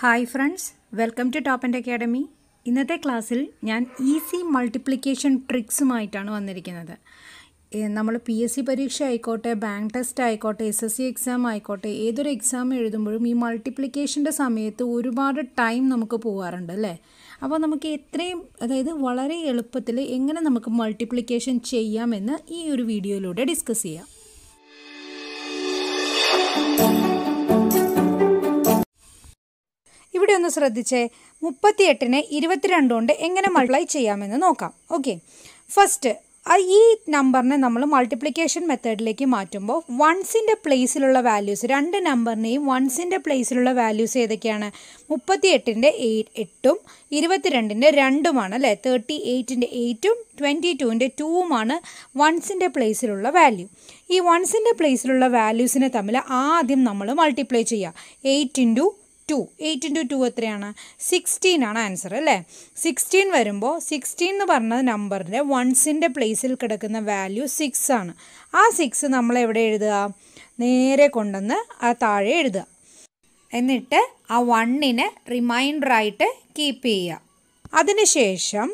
hi friends welcome to Top and Academy ഇന്നത്തെ ക്ലാസ്സിൽ ഞാൻ ഈസി മൾട്ടിപ്ലിക്കേഷൻ ട്രിക്സുമായിട്ടാണ് വന്നിരിക്കുന്നത് നമ്മൾ പി എസ് സി പരീക്ഷ ആയിക്കോട്ടെ ബാങ്ക് ടെസ്റ്റ് ആയിക്കോട്ടെ എസ് എസ് സി എക്സാം ആയിക്കോട്ടെ ഏതൊരു എക്സാം എഴുതുമ്പോഴും ഈ മൾട്ടിപ്ലിക്കേഷൻ്റെ സമയത്ത് ഒരുപാട് ടൈം നമുക്ക് പോകാറുണ്ട് അല്ലേ അപ്പോൾ നമുക്ക് എത്രയും അതായത് വളരെ എളുപ്പത്തിൽ എങ്ങനെ നമുക്ക് മൾട്ടിപ്ലിക്കേഷൻ ചെയ്യാമെന്ന് ഈ ഒരു വീഡിയോയിലൂടെ ഡിസ്കസ് ചെയ്യാം ഇവിടെ ഒന്ന് ശ്രദ്ധിച്ചേ മുപ്പത്തിയെട്ടിനെ ഇരുപത്തിരണ്ട് കൊണ്ട് എങ്ങനെ മൾട്ടിപ്ലൈ ചെയ്യാമെന്ന് നോക്കാം ഓക്കെ ഫസ്റ്റ് ഈ നമ്പറിനെ നമ്മൾ മൾട്ടിപ്ലിക്കേഷൻ മെത്തേഡിലേക്ക് മാറ്റുമ്പോൾ വൺസിൻ്റെ പ്ലേസിലുള്ള വാല്യൂസ് രണ്ട് നമ്പറിനെയും വൺസിൻ്റെ പ്ലേസിലുള്ള വാല്യൂസ് ഏതൊക്കെയാണ് മുപ്പത്തി എട്ടിൻ്റെ എട്ടും ഇരുപത്തിരണ്ടിൻ്റെ രണ്ടുമാണ് അല്ലേ തേർട്ടി എയ്റ്റിൻ്റെ എയ്റ്റും ട്വൻറ്റി ടുവിൻ്റെ ടൂവുമാണ് വൺസിൻ്റെ പ്ലേസിലുള്ള വാല്യൂ ഈ വൺസിൻ്റെ പ്ലേസിലുള്ള വാല്യൂസിനെ തമ്മിൽ ആദ്യം നമ്മൾ മൾട്ടിപ്ലൈ ചെയ്യുക eight into two eight into two എത്രയാണ് സിക്സ്റ്റീൻ ആണ് ആൻസർ അല്ലേ സിക്സ്റ്റീൻ വരുമ്പോൾ സിക്സ്റ്റീൻ എന്ന് പറഞ്ഞ നമ്പറിൻ്റെ വൺസിൻ്റെ പ്ലേസിൽ കിടക്കുന്ന വാല്യൂ സിക്സ് ആണ് ആ സിക്സ് നമ്മൾ എവിടെ എഴുതുക നേരെ കൊണ്ടുവന്ന് ആ താഴെ എഴുതുക എന്നിട്ട് ആ വണ്ണിനെ റിമൈൻഡറായിട്ട് കീപ്പ് ചെയ്യുക അതിനുശേഷം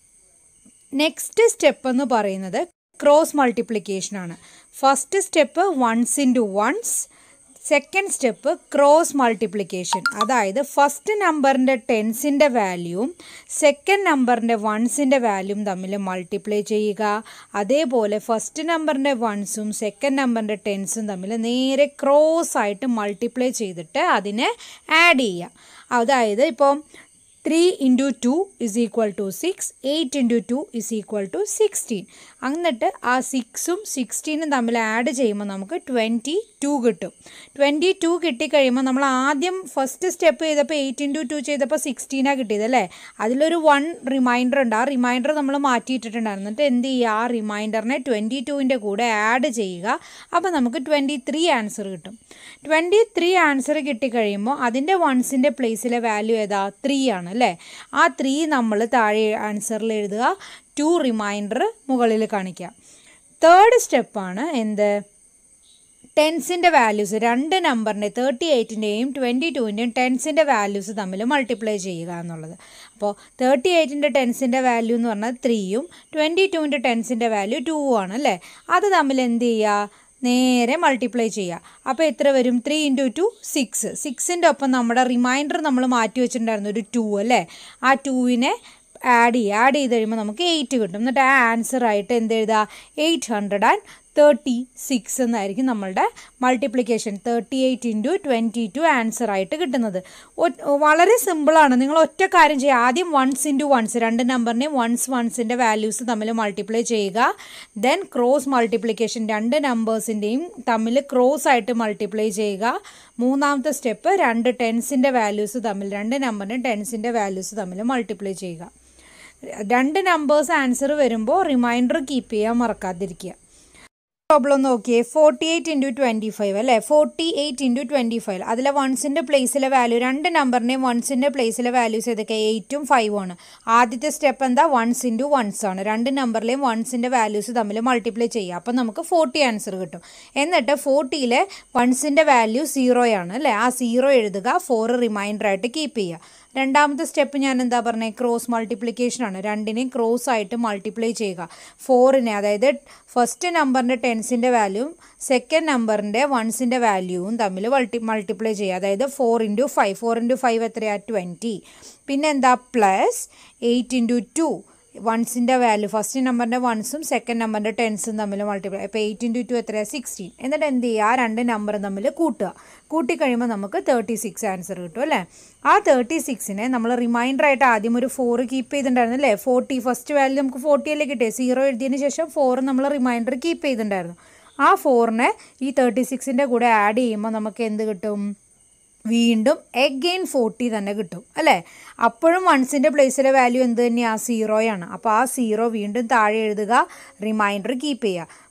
നെക്സ്റ്റ് സ്റ്റെപ്പ് എന്ന് പറയുന്നത് ക്രോസ് മൾട്ടിപ്ലിക്കേഷനാണ് first step ones into ones second step cross multiplication അതായത് ഫസ്റ്റ് നമ്പറിൻ്റെ ടെൻസിൻ്റെ വാല്യൂവും സെക്കൻഡ് നമ്പറിൻ്റെ വൺസിൻ്റെ വാല്യൂവും തമ്മിൽ മൾട്ടിപ്ലൈ ചെയ്യുക അതേപോലെ ഫസ്റ്റ് നമ്പറിൻ്റെ വൺസും സെക്കൻഡ് നമ്പറിൻ്റെ ടെൻസും തമ്മിൽ നേരെ ക്രോസ് ആയിട്ട് മൾട്ടിപ്ലൈ ചെയ്തിട്ട് അതിനെ ആഡ് ചെയ്യുക അതായത് ഇപ്പോൾ three into two is equal to six eight into two is equal to sixteen എന്നിട്ട് ആ സിക്സും സിക്സ്റ്റീനും തമ്മിൽ ആഡ് ചെയ്യുമ്പോൾ നമുക്ക് ട്വൻറ്റി ടു കിട്ടും ട്വൻറ്റി ടു കിട്ടിക്കഴിയുമ്പോൾ നമ്മൾ ആദ്യം ഫസ്റ്റ് സ്റ്റെപ്പ് ചെയ്തപ്പോൾ എയ്റ്റ് ഇൻറ്റു ടു ചെയ്തപ്പോൾ സിക്സ്റ്റീനാണ് കിട്ടിയത് അല്ലേ അതിലൊരു വൺ റിമൈൻഡർ ഉണ്ട് ആ റിമൈൻഡർ നമ്മൾ മാറ്റിയിട്ടിട്ടുണ്ടായിരുന്നു എന്നിട്ട് എന്ത് ചെയ്യുക ആ റിമൈൻഡറിനെ ട്വൻറ്റി ടുവിൻ്റെ കൂടെ ആഡ് ചെയ്യുക അപ്പോൾ നമുക്ക് ട്വൻറ്റി ത്രീ ആൻസർ കിട്ടും ട്വൻറ്റി ത്രീ ആൻസർ കിട്ടിക്കഴിയുമ്പോൾ അതിൻ്റെ വൺസിൻ്റെ പ്ലേസിലെ വാല്യൂ ഏതാ ത്രീ ആണ് അല്ലേ ആ ത്രീ നമ്മൾ താഴെ ആൻസറിൽ എഴുതുക ടു റിമൈൻഡർ മുകളിൽ കാണിക്കുക തേർഡ് സ്റ്റെപ്പാണ് എന്ത് ടെൻസിൻ്റെ വാല്യൂസ് രണ്ട് നമ്പറിൻ്റെ തേർട്ടി എയ്റ്റിൻ്റെയും ട്വൻറ്റി ടുവിൻ്റെയും ടെൻസിൻ്റെ വാല്യൂസ് തമ്മിൽ മൾട്ടിപ്ലൈ ചെയ്യുക എന്നുള്ളത് അപ്പോൾ തേർട്ടി എയ്റ്റിൻ്റെ ടെൻസിൻ്റെ വാല്യൂ എന്ന് പറഞ്ഞാൽ ത്രീയും ട്വൻറ്റി ടുവിൻ്റെ ടെൻസിൻ്റെ വാല്യൂ ടൂ ആണ് അല്ലേ അത് തമ്മിൽ എന്ത് ചെയ്യുക നേരെ മൾട്ടിപ്ലൈ ചെയ്യുക അപ്പോൾ എത്ര വരും ത്രീ ഇൻറ്റു ടു സിക്സ് സിക്സിൻ്റെ ഒപ്പം നമ്മുടെ റിമൈൻഡർ നമ്മൾ മാറ്റി വെച്ചിട്ടുണ്ടായിരുന്നു ഒരു ടു അല്ലേ ആ ടൂവിനെ ആഡ് ചെയ്യുക ആഡ് ചെയ്ത് കഴിയുമ്പോൾ നമുക്ക് എയ്റ്റ് കിട്ടും എന്നിട്ട് ആ ആൻസർ ആയിട്ട് എന്ത് എഴുതുക eight hundred and thirty six എന്നായിരിക്കും നമ്മളുടെ multiplication thirty eight into twenty two answer ആയിട്ട് കിട്ടുന്നത് വളരെ സിമ്പിളാണ് നിങ്ങൾ ഒറ്റ കാര്യം ചെയ്യുക ആദ്യം വൺസ് ഇൻറ്റു വൺസ് രണ്ട് നമ്പറിനെയും വൺസ് വൺസിൻ്റെ വാല്യൂസ് തമ്മിൽ മൾട്ടിപ്ലൈ ചെയ്യുക ദെൻ ക്രോസ് മൾട്ടിപ്ലിക്കേഷൻ രണ്ട് നമ്പേഴ്സിൻ്റെയും തമ്മിൽ ക്രോസ് ആയിട്ട് മൾട്ടിപ്ലൈ ചെയ്യുക മൂന്നാമത്തെ സ്റ്റെപ്പ് രണ്ട് ടെൻസിൻ്റെ വാല്യൂസ് തമ്മിൽ രണ്ട് നമ്പറിൻ്റെ ടെൻസിൻ്റെ വാല്യൂസ് തമ്മിൽ മൾട്ടിപ്ലൈ ചെയ്യുക രണ്ട് നമ്പേഴ്സ് ആൻസർ വരുമ്പോൾ റിമൈൻഡർ കീപ്പ് ചെയ്യാൻ മറക്കാതിരിക്കുക പ്രോബ്ലം നോക്കിയേ forty eight into twenty five അല്ലേ forty eight into twenty five അതിലെ വൺസിൻ്റെ പ്ലേസിലെ വാല്യൂ രണ്ട് നമ്പറിൻ്റെയും വൺസിൻ്റെ പ്ലേസിലെ വാല്യൂസ് ഏതൊക്കെ എയ്റ്റും ഫൈവും ആണ് ആദ്യത്തെ സ്റ്റെപ്പ് എന്താ വൺസ് ഇൻറ്റു വൺസ് ആണ് രണ്ട് നമ്പറിലെയും വൺസിൻ്റെ വാല്യൂസ് തമ്മിൽ മൾട്ടിപ്ലൈ ചെയ്യുക അപ്പം നമുക്ക് ഫോർട്ടി ആൻസർ കിട്ടും എന്നിട്ട് ഫോർട്ടിയിലെ വൺസിൻ്റെ വാല്യൂ സീറോയാണ് അല്ലേ ആ സീറോ എഴുതുക ഫോർ റിമൈൻഡർ ആയിട്ട് കീപ്പ് ചെയ്യുക രണ്ടാമത്തെ സ്റ്റെപ്പ് ഞാൻ എന്താ പറഞ്ഞത് ക്രോസ് മൾട്ടിപ്ലിക്കേഷൻ ആണ് രണ്ടിനെയും ക്രോസ് ആയിട്ട് മൾട്ടിപ്ലൈ ചെയ്യുക ഫോറിനെ അതായത് ഫസ്റ്റ് നമ്പറിൻ്റെ ടെൻസിൻ്റെ വാല്യൂവും സെക്കൻഡ് നമ്പറിൻ്റെ വൺസിൻ്റെ വാല്യൂവും തമ്മിൽ മൾട്ടി മൾട്ടിപ്ലൈ ചെയ്യുക അതായത് four into five four into five എത്രയാണ് ട്വൻറ്റി പിന്നെ എന്താ പ്ലസ് എയ്റ്റ് ഇൻറ്റു ടു വൺസിൻ്റെ വാല്യൂ ഫസ്റ്റ് നമ്പറിൻ്റെ വൺസും സെക്കൻഡ് നമ്പറിൻ്റെ ടെൻസും തമ്മിൽ മൾട്ടിപ്ലൈ അപ്പോൾ എയ്റ്റ് ഇൻറ്റു ടു എത്രയാണ് സിക്സ്റ്റീൻ എന്നിട്ട് എന്ത് ചെയ്യുക ആ രണ്ട് നമ്പർ തമ്മിൽ കൂട്ടുക കൂട്ടിക്കഴിയുമ്പോൾ നമുക്ക് തേർട്ടി സിക്സ് ആൻസർ കിട്ടും അല്ലേ ആ തേർട്ടി സിക്സിനെ നമ്മൾ റിമൈൻഡർ ആയിട്ട് ആദ്യം ഒരു ഫോർ കീപ്പ് ചെയ്തിട്ടുണ്ടായിരുന്നു അല്ലേ ഫോർട്ടി ഫസ്റ്റ് വാല്യൂ നമുക്ക് ഫോർട്ടി അല്ലേ കിട്ടിയത് സീറോ എഴുതിയതിന് ശേഷം ഫോർ നമ്മൾ റിമൈൻഡർ കീപ്പ് ചെയ്തിട്ടുണ്ടായിരുന്നു ആ ഫോറിനെ ഈ തേർട്ടി സിക്സിൻ്റെ കൂടെ ആഡ് ചെയ്യുമ്പോൾ നമുക്ക് എന്ത് കിട്ടും വീണ്ടും എഗെയിൻ ഫോർട്ടി തന്നെ കിട്ടും അല്ലേ അപ്പോഴും വൺസിൻ്റെ പ്ലേസിലെ വാല്യൂ എന്ത് തന്നെയാണ് സീറോയാണ് അപ്പോൾ ആ സീറോ വീണ്ടും താഴെ എഴുതുക റിമൈൻഡർ കീപ്പ് ചെയ്യുക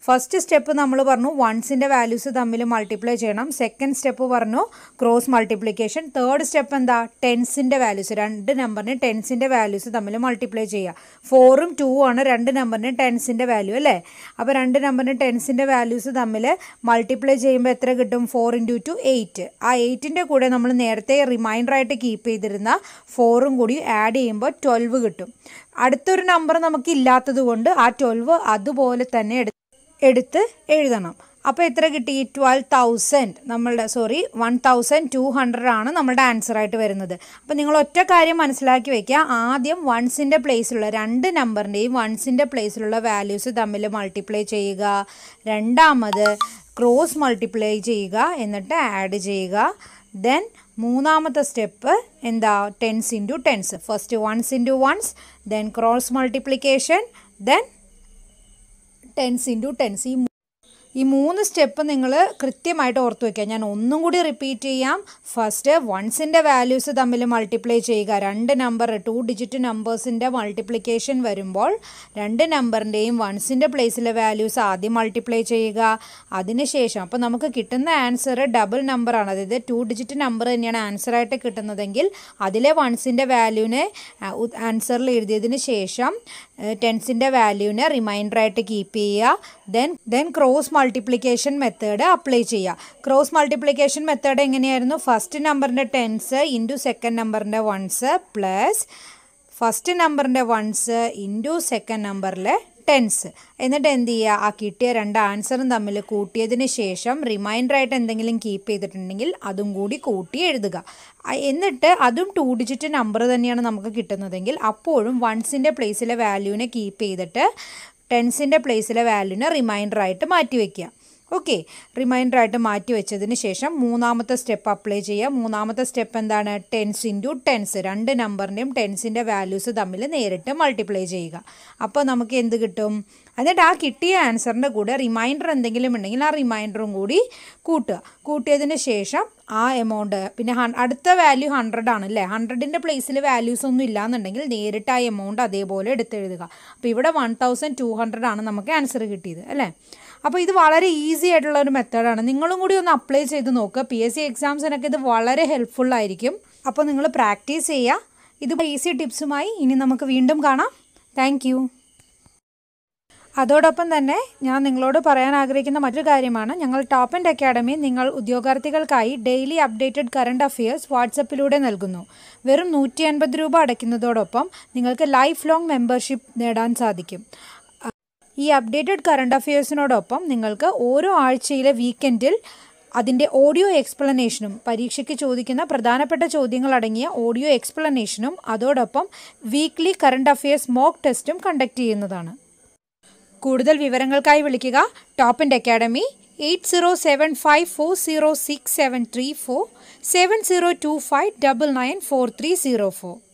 ഫസ്റ്റ് സ്റ്റെപ്പ് നമ്മൾ പറഞ്ഞു വൺസിൻ്റെ വാല്യൂസ് തമ്മിൽ മൾട്ടിപ്ലൈ ചെയ്യണം സെക്കൻഡ് സ്റ്റെപ്പ് പറഞ്ഞു ക്രോസ് മൾട്ടിപ്ലിക്കേഷൻ തേർഡ് സ്റ്റെപ്പ് എന്താ ടെൻസിൻ്റെ വാല്യൂസ് രണ്ട് നമ്പറിന് ടെൻസിൻ്റെ വാല്യൂസ് തമ്മിൽ മൾട്ടിപ്ലൈ ചെയ്യുക ഫോറും ടൂ ആണ് രണ്ട് നമ്പറിന് ടെൻസിൻ്റെ വാല്യൂ അല്ലേ അപ്പോൾ രണ്ട് നമ്പറിന് ടെൻസിൻ്റെ വാല്യൂസ് തമ്മിൽ മൾട്ടിപ്ലൈ ചെയ്യുമ്പോൾ എത്ര കിട്ടും ഫോർ ഇൻറ്റു ടു എയ്റ്റ് ആ എയ്റ്റിൻ്റെ കൂടെ നമ്മൾ നേരത്തെ റിമൈൻഡറായിട്ട് കീപ്പ് ചെയ്തിരുന്ന ഫോറും കൂടി ആഡ് ചെയ്യുമ്പോൾ ട്വൽവ് കിട്ടും അടുത്തൊരു നമ്പർ നമുക്ക് ഇല്ലാത്തത് കൊണ്ട് ആ ട്വൽവ് അതുപോലെ തന്നെ എടു എടുത്ത് എഴുതണം അപ്പോൾ എത്ര കിട്ടി ട്വൽവ് തൗസൻഡ് നമ്മളുടെ sorry one thousand two hundred ആണ് നമ്മുടെ ആൻസർ ആയിട്ട് വരുന്നത് അപ്പോൾ നിങ്ങൾ ഒറ്റ കാര്യം മനസ്സിലാക്കി വെക്കുക ആദ്യം വൺസിൻ്റെ പ്ലേസിലുള്ള രണ്ട് നമ്പറിൻ്റെയും വൺസിൻ്റെ പ്ലേസിലുള്ള വാല്യൂസ് തമ്മിൽ മൾട്ടിപ്ലൈ ചെയ്യുക രണ്ടാമത് ക്രോസ് മൾട്ടിപ്ലൈ ചെയ്യുക എന്നിട്ട് ആഡ് ചെയ്യുക ദെൻ മൂന്നാമത്തെ സ്റ്റെപ്പ് എന്താ tens into tens first ones into ones then cross multiplication then tens into tens ഈ ഈ മൂന്ന് സ്റ്റെപ്പ് നിങ്ങൾ കൃത്യമായിട്ട് ഓർത്ത് വയ്ക്കുക ഞാൻ ഒന്നും കൂടി റിപ്പീറ്റ് ചെയ്യാം ഫസ്റ്റ് വൺസിൻ്റെ വാല്യൂസ് തമ്മിൽ മൾട്ടിപ്ലൈ ചെയ്യുക രണ്ട് നമ്പർ ടു ഡിജിറ്റ് നമ്പേഴ്സിൻ്റെ മൾട്ടിപ്ലിക്കേഷൻ വരുമ്പോൾ രണ്ട് നമ്പറിൻ്റെയും വൺസിൻ്റെ പ്ലേസിലെ വാല്യൂസ് ആദ്യം മൾട്ടിപ്ലൈ ചെയ്യുക അതിനുശേഷം അപ്പോൾ നമുക്ക് കിട്ടുന്ന ആൻസർ ഡബിൾ നമ്പറാണ് അതായത് ടു ഡിജിറ്റ് നമ്പർ തന്നെയാണ് ആൻസറായിട്ട് കിട്ടുന്നതെങ്കിൽ അതിലെ വൺസിൻ്റെ വാല്യൂവിനെ ആൻസറിൽ എഴുതിയതിന് ശേഷം ടെൻസിൻ്റെ വാല്യൂവിനെ റിമൈൻഡറായിട്ട് കീപ്പ് ചെയ്യുക then then cross multiplication method apply ചെയ്യുക ക്രോസ് മൾട്ടിപ്ലിക്കേഷൻ മെത്തേഡ് എങ്ങനെയായിരുന്നു ഫസ്റ്റ് നമ്പറിൻ്റെ ടെൻസ് ഇൻറ്റു സെക്കൻഡ് നമ്പറിൻ്റെ വൺസ് പ്ലസ് ഫസ്റ്റ് നമ്പറിൻ്റെ വൺസ് ഇൻറ്റു സെക്കൻഡ് നമ്പറിലെ ടെൻസ് എന്നിട്ട് എന്ത് ചെയ്യുക ആ കിട്ടിയ രണ്ട് ആൻസറും തമ്മിൽ കൂട്ടിയതിന് ശേഷം റിമൈൻഡറായിട്ട് എന്തെങ്കിലും കീപ്പ് ചെയ്തിട്ടുണ്ടെങ്കിൽ അതും കൂടി കൂട്ടി എഴുതുക എന്നിട്ട് അതും ടു ഡിജിറ്റ് നമ്പർ തന്നെയാണ് നമുക്ക് കിട്ടുന്നതെങ്കിൽ അപ്പോഴും വൺസിൻ്റെ പ്ലേസിലെ വാല്യൂവിനെ കീപ്പ് ചെയ്തിട്ട് ടെൻസിൻ്റെ പ്ലേസിലെ വാല്യൂവിനെ റിമൈൻഡറായിട്ട് മാറ്റി വയ്ക്കുക ഓക്കെ റിമൈൻഡറായിട്ട് മാറ്റി വെച്ചതിന് ശേഷം മൂന്നാമത്തെ സ്റ്റെപ്പ് അപ്ലൈ ചെയ്യുക മൂന്നാമത്തെ സ്റ്റെപ്പ് എന്താണ് ടെൻസ് ഇൻറ്റു ടെൻസ് രണ്ട് നമ്പറിൻ്റെയും ടെൻസിൻ്റെ വാല്യൂസ് തമ്മിൽ നേരിട്ട് മൾട്ടിപ്ലൈ ചെയ്യുക അപ്പോൾ നമുക്ക് എന്ത് കിട്ടും എന്നിട്ട് ആ കിട്ടിയ ആൻസറിൻ്റെ കൂടെ റിമൈൻഡർ എന്തെങ്കിലും ഉണ്ടെങ്കിൽ ആ റിമൈൻഡറും കൂടി കൂട്ടുക കൂട്ടിയതിന് ശേഷം ആ എമൗണ്ട് പിന്നെ അടുത്ത വാല്യൂ ഹൺഡ്രഡ് ആണ് അല്ലേ ഹൺഡ്രഡിൻ്റെ പ്ലേസിൽ വാല്യൂസ് ഒന്നും ഇല്ലാന്നുണ്ടെങ്കിൽ നേരിട്ട് ആ എമൗണ്ട് അതേപോലെ എടുത്തെഴുതുക അപ്പോൾ ഇവിടെ വൺ തൗസൻഡ് ടു ഹൺഡ്രഡ് ആണ് നമുക്ക് ആൻസർ കിട്ടിയത് അല്ലേ അപ്പോൾ ഇത് വളരെ ഈസി ആയിട്ടുള്ള ഒരു മെത്തേഡാണ് നിങ്ങളും കൂടി ഒന്ന് അപ്ലൈ ചെയ്ത് നോക്കുക പി എസ് സി എക്സാംസിനൊക്കെ ഇത് വളരെ ഹെൽപ്ഫുൾ ആയിരിക്കും അപ്പോൾ നിങ്ങൾ പ്രാക്ടീസ് ചെയ്യുക ഇത് ഈസി ടിപ്സുമായി ഇനി നമുക്ക് വീണ്ടും കാണാം താങ്ക് അതോടൊപ്പം തന്നെ ഞാൻ നിങ്ങളോട് പറയാൻ ആഗ്രഹിക്കുന്ന മറ്റൊരു കാര്യമാണ് ഞങ്ങൾ ടോപ്പ് ആൻഡ് അക്കാഡമി നിങ്ങൾ ഉദ്യോഗാർത്ഥികൾക്കായി ഡെയിലി അപ്ഡേറ്റഡ് കറണ്ട് അഫയേഴ്സ് വാട്സപ്പിലൂടെ നൽകുന്നു വെറും നൂറ്റി അൻപത് രൂപ അടയ്ക്കുന്നതോടൊപ്പം നിങ്ങൾക്ക് ലൈഫ് ലോങ് മെമ്പർഷിപ്പ് നേടാൻ സാധിക്കും ഈ അപ്ഡേറ്റഡ് കറണ്ട് അഫയേഴ്സിനോടൊപ്പം നിങ്ങൾക്ക് ഓരോ ആഴ്ചയിലെ വീക്കെൻഡിൽ അതിൻ്റെ ഓഡിയോ എക്സ്പ്ലനേഷനും പരീക്ഷയ്ക്ക് ചോദിക്കുന്ന പ്രധാനപ്പെട്ട ചോദ്യങ്ങൾ അടങ്ങിയ ഓഡിയോ എക്സ്പ്ലനേഷനും അതോടൊപ്പം വീക്ക്ലി കറണ്ട് അഫയേഴ്സ് മോക്ക് ടെസ്റ്റും കണ്ടക്ട് ചെയ്യുന്നതാണ് കൂടുതൽ വിവരങ്ങൾക്കായി വിളിക്കുക Top and Academy eight zero seven five four zero six seven three four seven zero two five double nine four three zero four